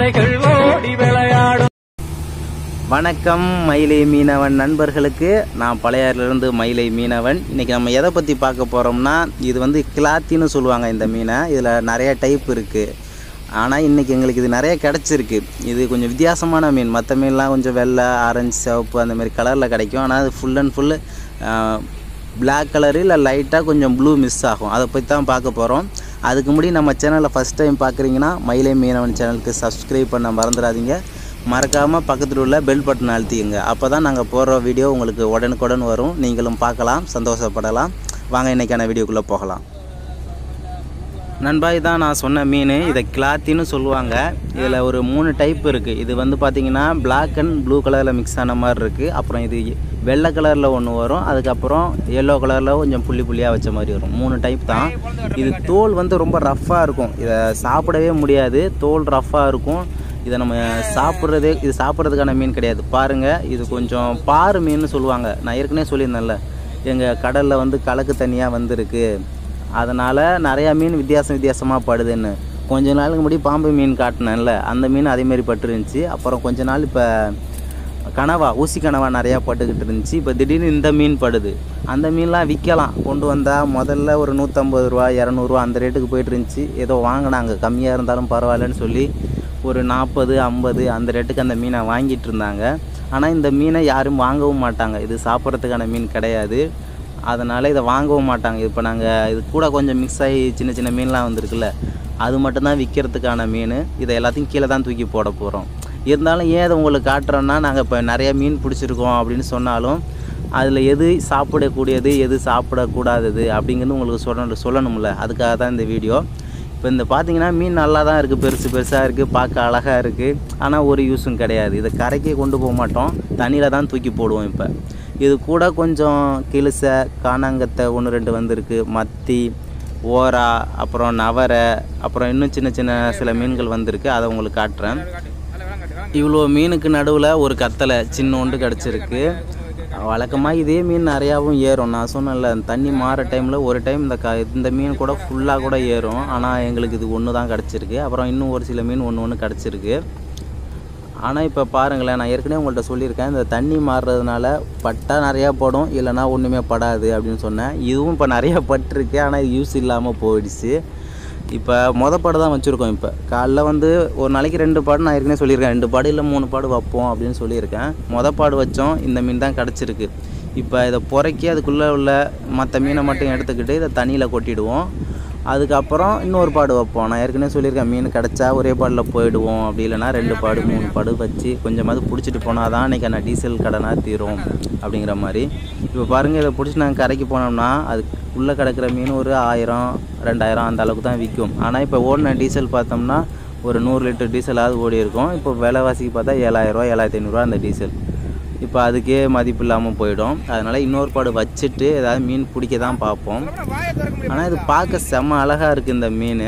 யானைகள் ஓடி விளையாடும் வணக்கம் மயிலை மீனவன் நண்பர்களுக்கு நான் பழையாறிலிருந்து மயிலை மீனவன் இன்றைக்கி நம்ம எதை பற்றி பார்க்க போகிறோம்னா இது வந்து கிளாத்தின்னு சொல்லுவாங்க இந்த மீனை இதில் நிறைய டைப் இருக்குது ஆனால் இன்றைக்கி எங்களுக்கு இது நிறைய கிடச்சிருக்கு இது கொஞ்சம் வித்தியாசமான மீன் மற்ற மீன்லாம் கொஞ்சம் வெள்ளை ஆரஞ்சு சிவப்பு அந்த மாதிரி கலரில் கிடைக்கும் ஆனால் அது full and full black colour இல்லை லைட்டாக கொஞ்சம் ப்ளூ மிஸ் ஆகும் அதை பற்றி தான் பார்க்க போகிறோம் அதுக்கு முன்னாடி நம்ம சேனலை ஃபஸ்ட் டைம் பார்க்குறீங்கன்னா மயிலை மீனவன் சேனலுக்கு சப்ஸ்கிரைப் பண்ண மறந்துடாதீங்க மறக்காமல் பக்கத்தில் உள்ள பெல் பட்டன் அழுத்திங்க அப்போ தான் நாங்கள் போடுற வீடியோ உங்களுக்கு உடனுக்குடன் வரும் நீங்களும் பார்க்கலாம் சந்தோஷப்படலாம் வாங்க இன்றைக்கான வீடியோக்குள்ளே போகலாம் நண்பா இதான் நான் சொன்ன மீன் இதை கிளாத்தின்னு சொல்லுவாங்க இதில் ஒரு மூணு டைப் இருக்குது இது வந்து பார்த்திங்கன்னா Black அண்ட் ப்ளூ கலரில் மிக்ஸ் ஆன மாதிரி இருக்குது அப்புறம் இது வெள்ளை கலரில் ஒன்று வரும் அதுக்கப்புறம் எல்லோ கலரில் கொஞ்சம் புள்ளி புள்ளியாக வச்ச மாதிரி வரும் மூணு டைப் தான் இது தோல் வந்து ரொம்ப ரஃப்பாக இருக்கும் இதை சாப்பிடவே முடியாது தோல் ரஃப்பாக இருக்கும் இதை நம்ம சாப்பிட்றதே இது சாப்பிட்றதுக்கான மீன் கிடையாது பாருங்கள் இது கொஞ்சம் பாறு மீன் சொல்லுவாங்க நான் ஏற்கனவே சொல்லியிருந்தேன்ல எங்கள் கடலில் வந்து கலக்கு தண்ணியாக வந்திருக்கு அதனால் நிறையா மீன் வித்தியாசம் வித்தியாசமாக படுதுன்னு கொஞ்ச நாளுக்கு முன்னாடி பாம்பு மீன் காட்டினேன்ல அந்த மீன் அதேமாரி பட்டுருந்துச்சு அப்புறம் கொஞ்ச நாள் இப்போ கனவா ஊசி கனவா நிறையா பட்டுக்கிட்டு இருந்துச்சு இப்போ திடீர்னு இந்த மீன் படுது அந்த மீன்லாம் விற்கலாம் கொண்டு வந்தால் முதல்ல ஒரு நூற்றம்பது ரூபா இரநூறுவா அந்த ரேட்டுக்கு போயிட்டு இருந்துச்சு ஏதோ வாங்கினாங்க கம்மியாக இருந்தாலும் பரவாயில்லன்னு சொல்லி ஒரு நாற்பது ஐம்பது அந்த ரேட்டுக்கு அந்த மீனை வாங்கிட்டு இருந்தாங்க ஆனால் இந்த மீனை யாரும் வாங்கவும் மாட்டாங்க இது சாப்பிட்றதுக்கான மீன் கிடையாது அதனால் இதை வாங்கவும் மாட்டாங்க இப்போ நாங்கள் இது கூட கொஞ்சம் மிக்ஸ் ஆகி சின்ன சின்ன மீன்லாம் வந்திருக்குல்ல அது மட்டும்தான் விற்கிறதுக்கான மீன் இதை எல்லாத்தையும் கீழே தான் தூக்கி போட போகிறோம் இருந்தாலும் ஏன் அதை உங்களுக்கு காட்டுறோன்னா நாங்கள் இப்போ நிறைய மீன் பிடிச்சிருக்கோம் அப்படின்னு சொன்னாலும் அதில் எது சாப்பிடக்கூடியது எது சாப்பிடக்கூடாதது அப்படிங்கிறது உங்களுக்கு சொல்ல சொல்லணும்ல அதுக்காக தான் இந்த வீடியோ இப்போ இந்த பார்த்தீங்கன்னா மீன் நல்லா தான் இருக்குது பெருசு பெருசாக இருக்குது பார்க்க அழகாக இருக்குது ஆனால் ஒரு யூஸும் கிடையாது இதை கரைக்கே கொண்டு போக மாட்டோம் தண்ணியில் தான் தூக்கி போடுவோம் இப்போ இது கூட கொஞ்சம் கிளிசை காணாங்கத்தை ஒன்று ரெண்டு வந்திருக்கு மத்தி ஓரா அப்புறம் நவரை அப்புறம் இன்னும் சின்ன சின்ன சில மீன்கள் வந்திருக்கு அதை உங்களுக்கு காட்டுறேன் இவ்வளோ மீனுக்கு நடுவில் ஒரு கத்தலை சின்னோண்டு கிடச்சிருக்கு வழக்கமாக இதே மீன் நிறையாவும் ஏறும் நான் சொன்னேன்ல தண்ணி மாற டைமில் ஒரு டைம் இந்த க இந்த மீன் கூட ஃபுல்லாக கூட ஏறும் ஆனால் எங்களுக்கு இது ஒன்று தான் கிடச்சிருக்கு அப்புறம் இன்னும் ஒரு சில மீன் ஒன்று ஒன்று கிடச்சிருக்கு ஆனால் இப்போ பாருங்களேன் நான் ஏற்கனவே உங்கள்கிட்ட சொல்லியிருக்கேன் இந்த தண்ணி மாறுறதுனால பட்டா நிறையா படும் இல்லைனா ஒன்றுமே படாது அப்படின்னு சொன்னேன் இதுவும் இப்போ நிறையா பட்டிருக்கு ஆனால் இது யூஸ் இல்லாமல் போயிடுச்சு இப்போ மொத பாடு தான் வச்சுருக்கோம் இப்போ காலைல வந்து ஒரு நாளைக்கு ரெண்டு பாடு நான் ஏற்கனவே சொல்லியிருக்கேன் ரெண்டு பாடு இல்லை மூணு பாடு வைப்போம் அப்படின்னு சொல்லியிருக்கேன் மொத பாடு வச்சோம் இந்த மீன் தான் கிடச்சிருக்கு இப்போ இதை புறக்கி அதுக்குள்ளே உள்ள மற்ற மீனை மட்டும் எடுத்துக்கிட்டு இதை தண்ணியில் கொட்டிடுவோம் அதுக்கப்புறம் இன்னொரு பாடு வைப்போம் நான் ஏற்கனவே சொல்லியிருக்கேன் மீன் கிடச்சா ஒரே பாடில் போயிடுவோம் அப்படி இல்லைன்னா ரெண்டு பாடு மூணு பாடு வச்சு கொஞ்சமாவது பிடிச்சிட்டு போனால் தான் இன்றைக்கி நான் டீசல் கடனாக தீரும் அப்படிங்கிற மாதிரி இப்போ பாருங்கள் இதை பிடிச்சி நாங்கள் கரைக்கு போனோம்னா அது உள்ளே கிடக்கிற மீன் ஒரு ஆயிரம் ரெண்டாயிரம் அந்த அளவுக்கு தான் விற்கும் ஆனால் இப்போ ஓடின டீசல் பார்த்தோம்னா ஒரு நூறு லிட்டர் டீசலாவது ஓடி இருக்கும் இப்போ விலைவாசிக்கு பார்த்தா ஏழாயிரரூவா ஏழாயிரத்தி ஐநூறுரூவா அந்த டீசல் இப்போ அதுக்கே மதிப்பு இல்லாமல் போயிடும் அதனால் இன்னொரு பாடு வச்சுட்டு ஏதாவது மீன் பிடிக்க தான் பார்ப்போம் ஆனால் இது பார்க்க செம்ம அழகாக இருக்குது இந்த மீன்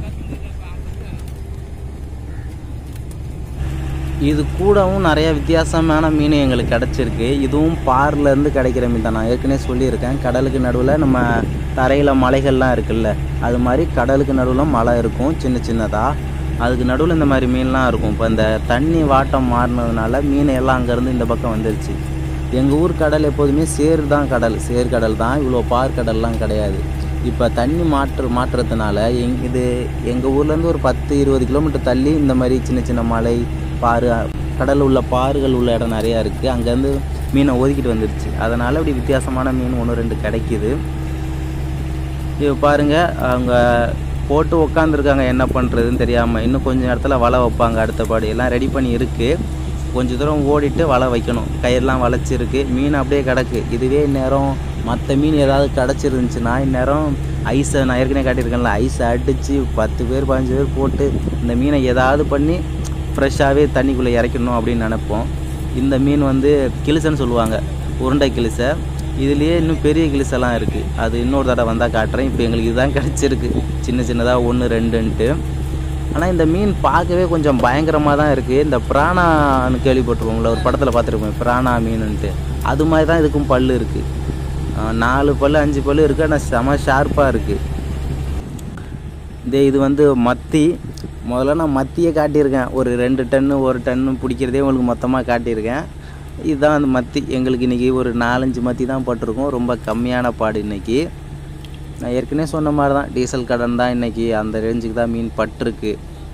இது கூடவும் நிறைய வித்தியாசமான மீன் எங்களுக்கு கிடச்சிருக்கு இதுவும் பாரிலேருந்து கிடைக்கிற மீன் தான் நான் ஏற்கனவே சொல்லியிருக்கேன் கடலுக்கு நடுவில் நம்ம தரையில் மலைகள்லாம் இருக்குல்ல அது மாதிரி கடலுக்கு நடுவில் மலை இருக்கும் சின்ன சின்னதாக அதுக்கு நடுவில் இந்த மாதிரி மீன்லாம் இருக்கும் இப்போ இந்த தண்ணி வாட்டம் மாறினதுனால மீன் எல்லாம் அங்கேருந்து இந்த பக்கம் வந்துருச்சு எங்கள் ஊர் கடல் எப்போதுமே சேறு தான் கடல் சேர் கடல் தான் இவ்வளோ பார் கடல்லாம் கிடையாது இப்போ தண்ணி மாற்று மாற்றுறதுனால எங் இது எங்கள் ஊர்லேருந்து ஒரு பத்து இருபது கிலோமீட்டர் தள்ளி இந்த மாதிரி சின்ன சின்ன மலை பாரு கடல் உள்ள பாறுகள் உள்ள இடம் நிறையா இருக்குது அங்கேருந்து மீனை ஒதுக்கிட்டு வந்துருச்சு அதனால் இப்படி வித்தியாசமான மீன் ஒன்று ரெண்டு கிடைக்கிது இப்போ பாருங்கள் அவங்க போட்டு உக்காந்துருக்காங்க என்ன பண்ணுறதுன்னு தெரியாமல் இன்னும் கொஞ்சம் நேரத்தில் வலை வைப்பாங்க அடுத்தபடி எல்லாம் ரெடி பண்ணி இருக்குது கொஞ்சம் தூரம் ஓடிட்டு வலை வைக்கணும் கயிறுலாம் வளைச்சிருக்கு மீன் அப்படியே கிடக்கு இதுவே இந்நேரம் மற்ற மீன் ஏதாவது கிடச்சிருந்துச்சுன்னா இந்நேரம் ஐஸை நான் ஏற்கனவே காட்டியிருக்கேன்ல ஐஸை அடித்து பத்து பேர் பதினஞ்சு பேர் போட்டு இந்த மீனை ஏதாவது பண்ணி ஃப்ரெஷ்ஷாகவே தண்ணிக்குள்ளே இறக்கணும் அப்படின்னு நினைப்போம் இந்த மீன் வந்து கிளிசன்னு சொல்லுவாங்க உருண்டை கிளிசை இதுலேயே இன்னும் பெரிய கிளிசெல்லாம் இருக்குது அது இன்னொரு தடவை வந்தால் காட்டுறேன் இப்போ எங்களுக்கு இதுதான் கிடச்சிருக்கு சின்ன சின்னதாக ஒன்று ரெண்டுன்ட்டு ஆனால் இந்த மீன் பார்க்கவே கொஞ்சம் பயங்கரமாக தான் இருக்குது இந்த பிராணான்னு கேள்விப்பட்டிருப்போம்ல ஒரு படத்தில் பார்த்துருப்போம் பிராணா மீனுன்ட்டு அது மாதிரி தான் இதுக்கும் பல் இருக்குது நாலு பல் அஞ்சு பல் இருக்குது ஆனால் செம ஷார்ப்பாக இருக்குது இதே இது வந்து மத்தி முதல்ல நான் மத்தியே காட்டியிருக்கேன் ஒரு ரெண்டு டன்னு ஒரு டன்னு பிடிக்கிறதே உங்களுக்கு மொத்தமாக காட்டியிருக்கேன் இதுதான் அந்த மத்தி எங்களுக்கு இன்றைக்கி ஒரு நாலஞ்சு மத்தி தான் பட்டிருக்கோம் ரொம்ப கம்மியான பாடு இன்றைக்கி நான் ஏற்கனவே சொன்ன மாதிரி தான் டீசல் கடன் தான் இன்றைக்கி அந்த ரேஞ்சுக்கு தான் மீன் பட்டிருக்கு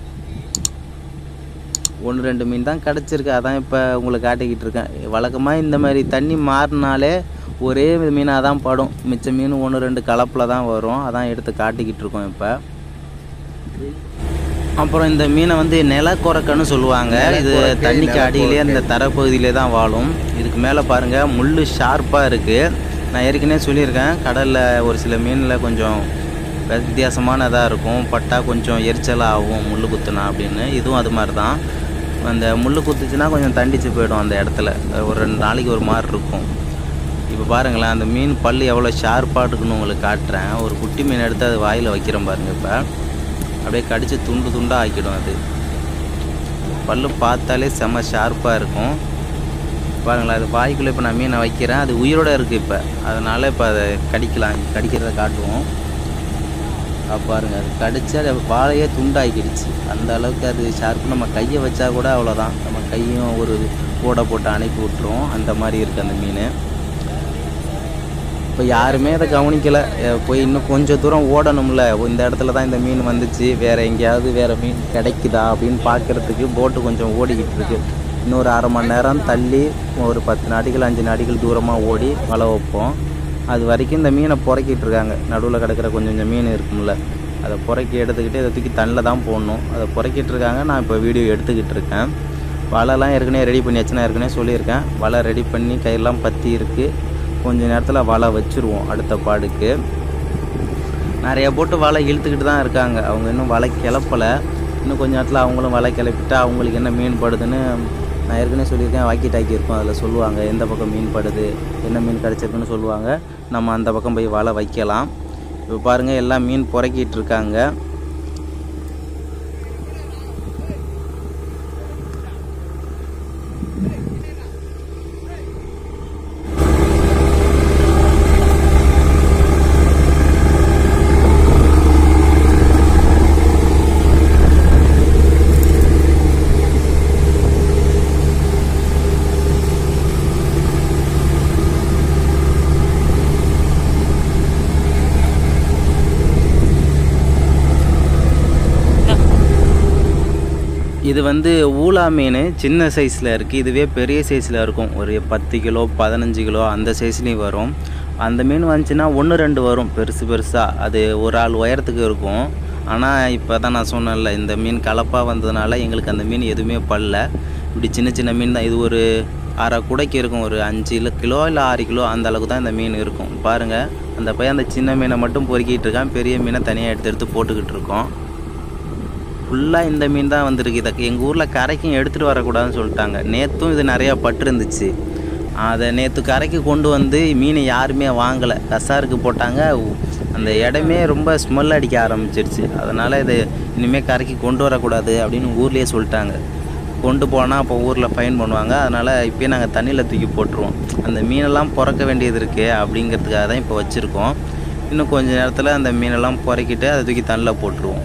ஒன்று ரெண்டு மீன் தான் கிடச்சிருக்கு அதான் இப்போ உங்களுக்கு காட்டிக்கிட்டு இருக்கேன் வழக்கமாக இந்த மாதிரி தண்ணி மாறினாலே ஒரே மீனாக தான் படும் மிச்ச மீன் ஒன்று ரெண்டு கலப்பில் தான் வரும் அதான் எடுத்து காட்டிக்கிட்டு இருக்கோம் இப்போ அப்புறம் இந்த மீனை வந்து நிலக்கொரக்கன்னு சொல்லுவாங்க இது தண்ணிக்கு அடியிலே இந்த தரப்பகுதியிலே தான் வாழும் இதுக்கு மேலே பாருங்கள் முள் ஷார்ப்பாக இருக்குது நான் ஏற்கனவே சொல்லியிருக்கேன் கடலில் ஒரு சில மீனில் கொஞ்சம் வித்தியாசமானதாக இருக்கும் பட்டா கொஞ்சம் எரிச்சலாக ஆகும் முள் குத்துனா அப்படின்னு இதுவும் அது மாதிரி தான் அந்த முள் குத்துச்சுன்னா கொஞ்சம் தண்டிச்சு போயிடும் அந்த இடத்துல ஒரு ரெண்டு நாளைக்கு ஒரு மாதிரி இருக்கும் இப்போ பாருங்களேன் அந்த மீன் பல் எவ்வளோ ஷார்ப்பாக இருக்குன்னு உங்களுக்கு காட்டுறேன் ஒரு குட்டி மீன் எடுத்து அது வாயில் வைக்கிறேன் பாருங்கள் இப்போ அப்படியே கடித்து துண்டு துண்டாக ஆக்கிடும் அது பல்லு பார்த்தாலே செம்ம ஷார்ப்பாக இருக்கும் பாருங்களேன் அது வாய்க்குள்ளே இப்போ நான் மீனை வைக்கிறேன் அது உயிரோடு இருக்குது இப்போ அதனால் இப்போ அதை கடிக்கலாம் கடிக்கிறத காட்டுவோம் அது பாருங்க அது கடிச்சு அது வாழையே துண்டாக்கிடுச்சு அந்த அளவுக்கு அது ஷார்ப்பு நம்ம கையை வச்சா கூட அவ்வளோதான் நம்ம கையும் ஒரு கூடை போட்டு அனுப்பி விட்டுரும் அந்த மாதிரி இருக்குது அந்த மீன் இப்போ யாருமே அதை கவனிக்கலை போய் இன்னும் கொஞ்சம் தூரம் ஓடணும்ல இந்த இடத்துல தான் இந்த மீன் வந்துச்சு வேறு எங்கேயாவது வேறு மீன் கிடைக்குதா அப்படின்னு பார்க்குறதுக்கு போட்டு கொஞ்சம் ஓடிக்கிட்டு இருக்கு இன்னொரு அரை மணி நேரம் தள்ளி ஒரு பத்து நாடிகள் அஞ்சு நாடிகள் தூரமாக ஓடி வலை வைப்போம் அது வரைக்கும் இந்த மீனை புறக்கிட்டு இருக்காங்க நடுவில் கிடக்கிற கொஞ்சம் கொஞ்சம் மீன் இருக்கும்ல அதை புறக்கி எடுத்துக்கிட்டு அதை தூக்கி தண்ணில் தான் போடணும் அதை புறக்கிட்டு இருக்காங்க நான் இப்போ வீடியோ எடுத்துக்கிட்டு இருக்கேன் வலைலாம் ஏற்கனவே ரெடி பண்ணியாச்சு நான் ஏற்கனவே சொல்லியிருக்கேன் வலை ரெடி பண்ணி கையெல்லாம் பற்றி இருக்குது கொஞ்ச நேரத்தில் வலை வச்சுருவோம் அடுத்த பாடுக்கு நிறைய போட்டு வலை இழுத்துக்கிட்டு தான் இருக்காங்க அவங்க இன்னும் வலை கிளப்பலை இன்னும் கொஞ்ச நேரத்தில் அவங்களும் வலை கிளப்பிட்டா அவங்களுக்கு என்ன மீன் படுதுன்னு நான் ஏற்கனவே சொல்லியிருக்கேன் வாக்கி டாக்கி இருக்கும் அதில் சொல்லுவாங்க எந்த பக்கம் மீன் படுது என்ன மீன் கிடச்சிருக்குன்னு சொல்லுவாங்க நம்ம அந்த பக்கம் போய் வலை வைக்கலாம் இப்போ பாருங்கள் எல்லாம் மீன் புறக்கிட்டு இருக்காங்க இது வந்து ஊலா மீன் சின்ன சைஸில் இருக்குது இதுவே பெரிய சைஸில் இருக்கும் ஒரு பத்து கிலோ பதினஞ்சு கிலோ அந்த சைஸ்லேயும் வரும் அந்த மீன் வந்துச்சுன்னா ஒன்று ரெண்டு வரும் பெருசு பெருசாக அது ஒரு ஆள் உயரத்துக்கு இருக்கும் ஆனால் இப்போ தான் நான் சொன்னேன்ல இந்த மீன் கலப்பாக வந்ததுனால எங்களுக்கு அந்த மீன் எதுவுமே படல இப்படி சின்ன சின்ன மீன் தான் இது ஒரு அரை குடைக்கு இருக்கும் ஒரு அஞ்சு இல்லை கிலோ இல்லை ஆறு கிலோ அந்த அளவுக்கு தான் இந்த மீன் இருக்கும் பாருங்கள் அந்த பையன் அந்த சின்ன மீனை மட்டும் பொறுக்கிட்டு இருக்கான் பெரிய மீனை தனியாக எடுத்து எடுத்து போட்டுக்கிட்டு இருக்கோம் ஃபுல்லாக இந்த மீன் தான் வந்திருக்கு இதை எங்கள் ஊரில் கரைக்கும் எடுத்துகிட்டு வரக்கூடாதுன்னு சொல்லிட்டாங்க நேற்றும் இது நிறையா பட்டு இருந்துச்சு அதை நேற்று கரைக்கு கொண்டு வந்து மீனை யாருமே வாங்கலை கசாருக்கு போட்டாங்க உ- அந்த இடமே ரொம்ப ஸ்மெல் அடிக்க ஆரம்பிச்சிருச்சு அதனால் இது இனிமேல் கரைக்கு கொண்டு வரக்கூடாது அப்படின்னு ஊர்லேயே சொல்லிட்டாங்க கொண்டு போனால் அப்போ ஊரில் ஃபைன் பண்ணுவாங்க அதனால் இப்போயே நாங்கள் தண்ணியில் தூக்கி போட்டுருவோம் அந்த மீனெல்லாம் பிறக்க வேண்டியது இருக்கே அப்படிங்கிறதுக்காக தான் இப்போ வச்சுருக்கோம் இன்னும் கொஞ்ச நேரத்தில் அந்த மீனெல்லாம் புறக்கிட்டு அதை தூக்கி தண்ணியில் போட்டுருவோம்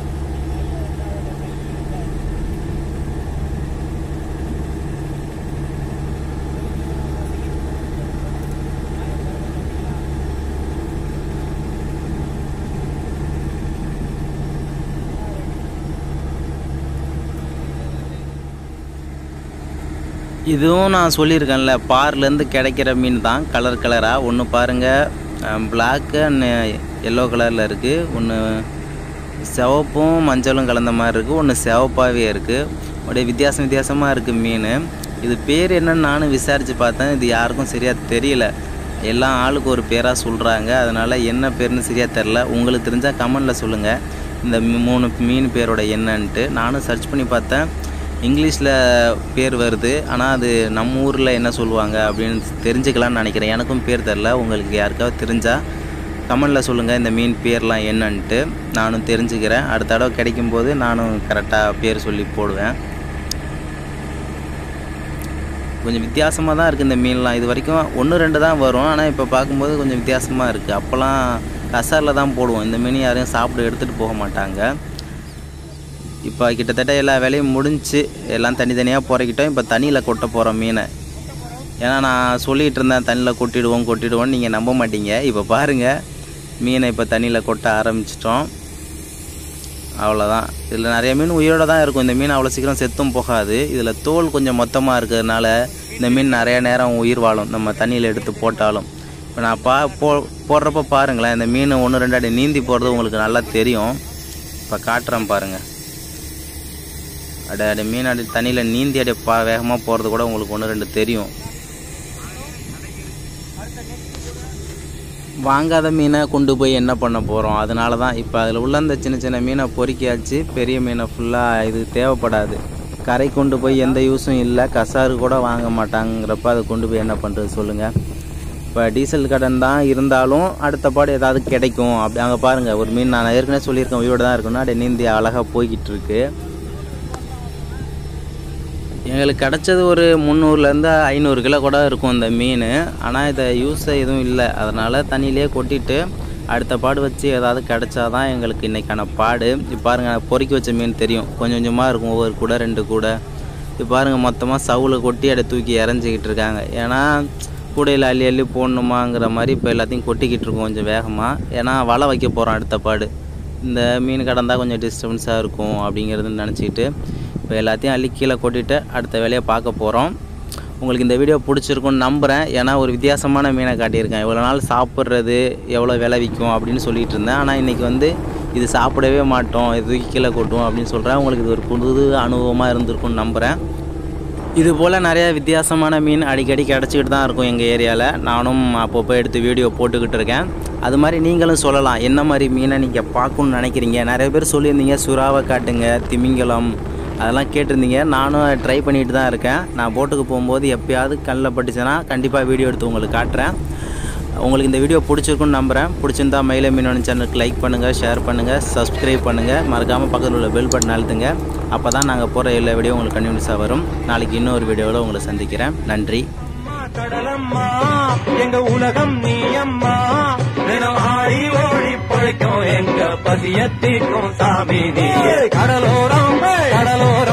இதுவும் நான் சொல்லியிருக்கேன்ல பார்லேருந்து கிடைக்கிற மீன் தான் கலர் கலராக ஒன்று பாருங்கள் பிளாக்கு அண்ட் எல்லோ கலரில் இருக்குது ஒன்று சிவப்பும் மஞ்சளும் கலந்த மாதிரி இருக்குது ஒன்று சிவப்பாகவே இருக்குது அப்படியே வித்தியாசம் வித்தியாசமாக இருக்குது மீன் இது பேர் என்னன்னு நானும் விசாரித்து பார்த்தேன் இது யாருக்கும் சரியாக தெரியல எல்லா ஆளுக்கு ஒரு பேராக சொல்கிறாங்க அதனால் என்ன பேர்னு சரியாக தெரில உங்களுக்கு தெரிஞ்சால் கமெண்டில் சொல்லுங்கள் இந்த மீ- மூணு மீன் பேரோட என்னன்ட்டு நானும் சர்ச் பண்ணி பார்த்தேன் இங்கிலீஷில் பேர் வருது ஆனால் அது நம்ம ஊரில் என்ன சொல்லுவாங்க அப்படின்னு தெரிஞ்சுக்கலாம்னு நினைக்கிறேன் எனக்கும் பேர் தெரில உங்களுக்கு யாருக்காவது தெரிஞ்சால் கமெண்டில் சொல்லுங்கள் இந்த மீன் பேர்லாம் என்னன்ட்டு நானும் தெரிஞ்சுக்கிறேன் அடுத்த தடவை கிடைக்கும்போது நானும் கரெக்டாக பேர் சொல்லி போடுவேன் கொஞ்சம் வித்தியாசமாக தான் இருக்குது இந்த மீன்லாம் இது வரைக்கும் ஒன்று ரெண்டு தான் வரும் ஆனால் இப்போ பார்க்கும்போது கொஞ்சம் வித்தியாசமாக இருக்குது அப்போல்லாம் கசாரில் தான் போடுவோம் இந்த மீன் யாரையும் சாப்பிட எடுத்துகிட்டு போக மாட்டாங்க இப்போ கிட்டத்தட்ட எல்லா வேலையும் முடிஞ்சு எல்லாம் தனித்தனியாக பொறக்கிட்டோம் இப்போ தண்ணியில் கொட்ட போகிறோம் மீனை ஏன்னா நான் சொல்லிகிட்டு இருந்தேன் தண்ணியில் கொட்டிடுவோம் கொட்டிடுவோம் நீங்கள் நம்ப மாட்டீங்க இப்போ பாருங்கள் மீனை இப்போ தண்ணியில் கொட்ட ஆரம்பிச்சிட்டோம் அவ்வளோதான் இதில் நிறைய மீன் உயிரோட தான் இருக்கும் இந்த மீன் அவ்வளோ சீக்கிரம் செத்தும் போகாது இதில் தோல் கொஞ்சம் மொத்தமாக இருக்கிறதுனால இந்த மீன் நிறைய நேரம் உயிர் வாழும் நம்ம தண்ணியில் எடுத்து போட்டாலும் இப்போ நான் பா போ போடுறப்ப பாருங்களேன் இந்த மீன் ஒன்று ரெண்டு அடி நீந்தி போகிறது உங்களுக்கு நல்லா தெரியும் இப்போ காட்டுறேன் பாருங்கள் அட அடி மீன் அடி தண்ணியில் நீந்தி அடி பா வேகமாக போகிறது கூட உங்களுக்கு ஒன்று ரெண்டு தெரியும் வாங்காத மீனை கொண்டு போய் என்ன பண்ண போகிறோம் அதனால தான் இப்போ அதில் உள்ள அந்த சின்ன சின்ன மீனை பொறுக்கியாச்சு பெரிய மீனை ஃபுல்லாக இது தேவைப்படாது கரை கொண்டு போய் எந்த யூஸும் இல்லை கசாரு கூட வாங்க மாட்டாங்கிறப்ப அதை கொண்டு போய் என்ன பண்ணுறது சொல்லுங்கள் இப்போ டீசல் கடன் தான் இருந்தாலும் அடுத்த பாடு ஏதாவது கிடைக்கும் அப்படி அங்கே பாருங்கள் ஒரு மீன் நான் ஏற்கனவே சொல்லியிருக்கேன் உயிரோட தான் இருக்கணும் அப்படியே நீந்தி அழகாக போய்கிட்டு இருக்கு எங்களுக்கு கிடச்சது ஒரு முந்நூறுலேருந்து ஐநூறு கிலோ கூட இருக்கும் இந்த மீன் ஆனால் இதை யூஸ் எதுவும் இல்லை அதனால் தண்ணியிலே கொட்டிட்டு அடுத்த பாடு வச்சு ஏதாவது கிடச்சாதான் எங்களுக்கு இன்றைக்கான பாடு இப்போ பாருங்கள் பொறுக்கி வச்ச மீன் தெரியும் கொஞ்சம் கொஞ்சமாக இருக்கும் ஒவ்வொரு கூட ரெண்டு கூட இப்போ பாருங்கள் மொத்தமாக சவுல கொட்டி அதை தூக்கி இறஞ்சிக்கிட்டு இருக்காங்க ஏன்னா கூடையில் அள்ளி அள்ளி போடணுமாங்கிற மாதிரி இப்போ எல்லாத்தையும் கொட்டிக்கிட்டு இருக்கோம் கொஞ்சம் வேகமாக ஏன்னா வலை வைக்க போகிறோம் அடுத்த பாடு இந்த மீன் கடந்தால் கொஞ்சம் டிஸ்டர்பன்ஸாக இருக்கும் அப்படிங்கிறது நினச்சிக்கிட்டு இப்போ எல்லாத்தையும் அள்ளி கீழே கொட்டிட்டு அடுத்த வேலையை பார்க்க போகிறோம் உங்களுக்கு இந்த வீடியோ பிடிச்சிருக்கும்னு நம்புகிறேன் ஏன்னா ஒரு வித்தியாசமான மீனை காட்டியிருக்கேன் இவ்வளோ நாள் சாப்பிட்றது எவ்வளோ விலை விற்கும் அப்படின்னு சொல்லிட்டு இருந்தேன் ஆனால் இன்றைக்கி வந்து இது சாப்பிடவே மாட்டோம் இது தூக்கி கீழே கொட்டும் அப்படின்னு சொல்கிறேன் உங்களுக்கு இது ஒரு புது அனுபவமாக இருந்திருக்கும்னு நம்புகிறேன் இது போல் நிறைய வித்தியாசமான மீன் அடிக்கடி கிடச்சிக்கிட்டு தான் இருக்கும் எங்கள் ஏரியாவில் நானும் அப்பப்போ எடுத்து வீடியோ போட்டுக்கிட்டு இருக்கேன் அது மாதிரி நீங்களும் சொல்லலாம் என்ன மாதிரி மீனை நீங்கள் பார்க்கணுன்னு நினைக்கிறீங்க நிறைய பேர் சொல்லியிருந்தீங்க சுறாவை காட்டுங்க திமிங்கலம் அதெல்லாம் கேட்டிருந்தீங்க நானும் ட்ரை பண்ணிட்டு தான் இருக்கேன் நான் போட்டுக்கு போகும்போது எப்பயாவது கண்ணில் பட்டுச்சுன்னா கண்டிப்பாக வீடியோ எடுத்து உங்களுக்கு காட்டுறேன் உங்களுக்கு இந்த வீடியோ பிடிச்சிருக்குன்னு நம்புகிறேன் பிடிச்சிருந்தா மயில மீனவன் சேனலுக்கு லைக் பண்ணுங்கள் ஷேர் பண்ணுங்கள் சப்ஸ்கிரைப் பண்ணுங்கள் மறக்காமல் பக்கத்தில் உள்ள பெல் பட்டன் அழுத்துங்க அப்போ தான் நாங்கள் போகிற எல்லா வீடியோ உங்களுக்கு கண்டினியூஸாக வரும் நாளைக்கு இன்னொரு வீடியோவில் உங்களை சந்திக்கிறேன் நன்றி கடலம்மா எங்க உலகம் நீ அம்மா தினம் ஆடி ஓடி பழைக்கும் எங்க பசியத்திற்கும் சாமி நீ கடலோரம் கடலோரம்